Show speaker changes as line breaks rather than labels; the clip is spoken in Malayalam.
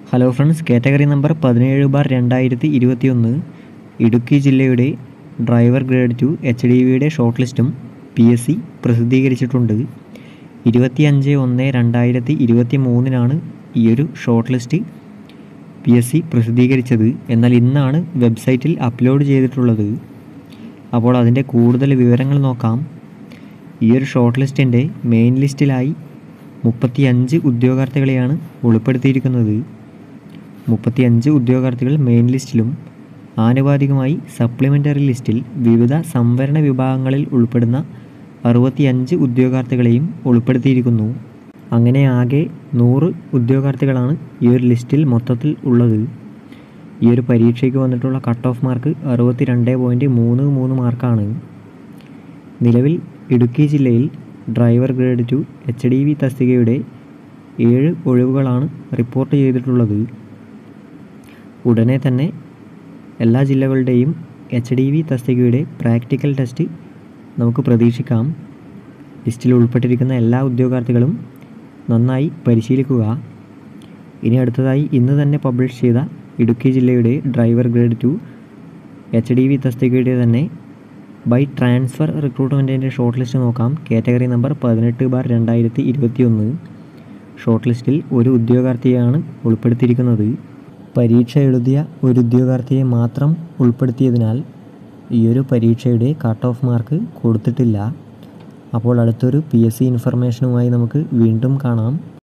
ഹലോ ഫ്രണ്ട്സ് കാറ്റഗറി നമ്പർ പതിനേഴ് ബാർ രണ്ടായിരത്തി ഇരുപത്തിയൊന്ന് ഇടുക്കി ജില്ലയുടെ driver grade two H D വിയുടെ ഷോർട്ട് ലിസ്റ്റും പി എസ് സി പ്രസിദ്ധീകരിച്ചിട്ടുണ്ട് ഇരുപത്തിയഞ്ച് ഒന്ന് രണ്ടായിരത്തി ഇരുപത്തി മൂന്നിനാണ് ഈ ഒരു short list P S C പ്രസിദ്ധീകരിച്ചത് എന്നാൽ ഇന്നാണ് വെബ്സൈറ്റിൽ അപ്ലോഡ് ചെയ്തിട്ടുള്ളത് അപ്പോൾ അതിൻ്റെ കൂടുതൽ വിവരങ്ങൾ നോക്കാം ഈ ഒരു ഷോർട്ട് ലിസ്റ്റിൻ്റെ മെയിൻ ലിസ്റ്റിലായി മുപ്പത്തിയഞ്ച് ഉദ്യോഗാർത്ഥികളെയാണ് ഉൾപ്പെടുത്തിയിരിക്കുന്നത് മുപ്പത്തിയഞ്ച് ഉദ്യോഗാർത്ഥികൾ മെയിൻ ലിസ്റ്റിലും ആനുപാതികമായി സപ്ലിമെൻ്ററി ലിസ്റ്റിൽ വിവിധ സംവരണ വിഭാഗങ്ങളിൽ ഉൾപ്പെടുന്ന അറുപത്തിയഞ്ച് ഉദ്യോഗാർത്ഥികളെയും ഉൾപ്പെടുത്തിയിരിക്കുന്നു അങ്ങനെ ആകെ നൂറ് ഉദ്യോഗാർത്ഥികളാണ് ഈ ഒരു ലിസ്റ്റിൽ മൊത്തത്തിൽ ഉള്ളത് ഈ ഒരു പരീക്ഷയ്ക്ക് വന്നിട്ടുള്ള കട്ട് ഓഫ് മാർക്ക് അറുപത്തി രണ്ട് പോയിൻറ്റ് മൂന്ന് മൂന്ന് മാർക്കാണ് നിലവിൽ ഇടുക്കി ജില്ലയിൽ driver grade two H D V തസ്തികയുടെ ഏഴ് ഒഴിവുകളാണ് റിപ്പോർട്ട് ചെയ്തിട്ടുള്ളത് ഉടനെ തന്നെ എല്ലാ ജില്ലകളുടെയും എച്ച് ഡി വി തസ്തികയുടെ പ്രാക്ടിക്കൽ ടെസ്റ്റ് നമുക്ക് പ്രതീക്ഷിക്കാം ലിസ്റ്റിൽ ഉൾപ്പെട്ടിരിക്കുന്ന എല്ലാ ഉദ്യോഗാർത്ഥികളും നന്നായി പരിശീലിക്കുക ഇനി അടുത്തതായി ഇന്ന് തന്നെ പബ്ലിഷ് ചെയ്ത ഇടുക്കി ജില്ലയുടെ driver grade two H D V തസ്തികയുടെ തന്നെ ബൈ ട്രാൻസ്ഫർ റിക്രൂട്ട്മെൻറ്റിൻ്റെ ഷോർട്ട് ലിസ്റ്റ് നോക്കാം കാറ്റഗറി നമ്പർ പതിനെട്ട് ബാർ രണ്ടായിരത്തി ഇരുപത്തി ഒന്ന് ഷോർട്ട് ലിസ്റ്റിൽ ഒരു ഉദ്യോഗാർത്ഥിയെയാണ് ഉൾപ്പെടുത്തിയിരിക്കുന്നത് പരീക്ഷ എഴുതിയ ഒരു ഉദ്യോഗാർത്ഥിയെ മാത്രം ഉൾപ്പെടുത്തിയതിനാൽ ഈ ഒരു പരീക്ഷയുടെ കട്ട് ഓഫ് മാർക്ക് കൊടുത്തിട്ടില്ല അപ്പോൾ അടുത്തൊരു പി എസ് സി ഇൻഫർമേഷനുമായി നമുക്ക് വീണ്ടും കാണാം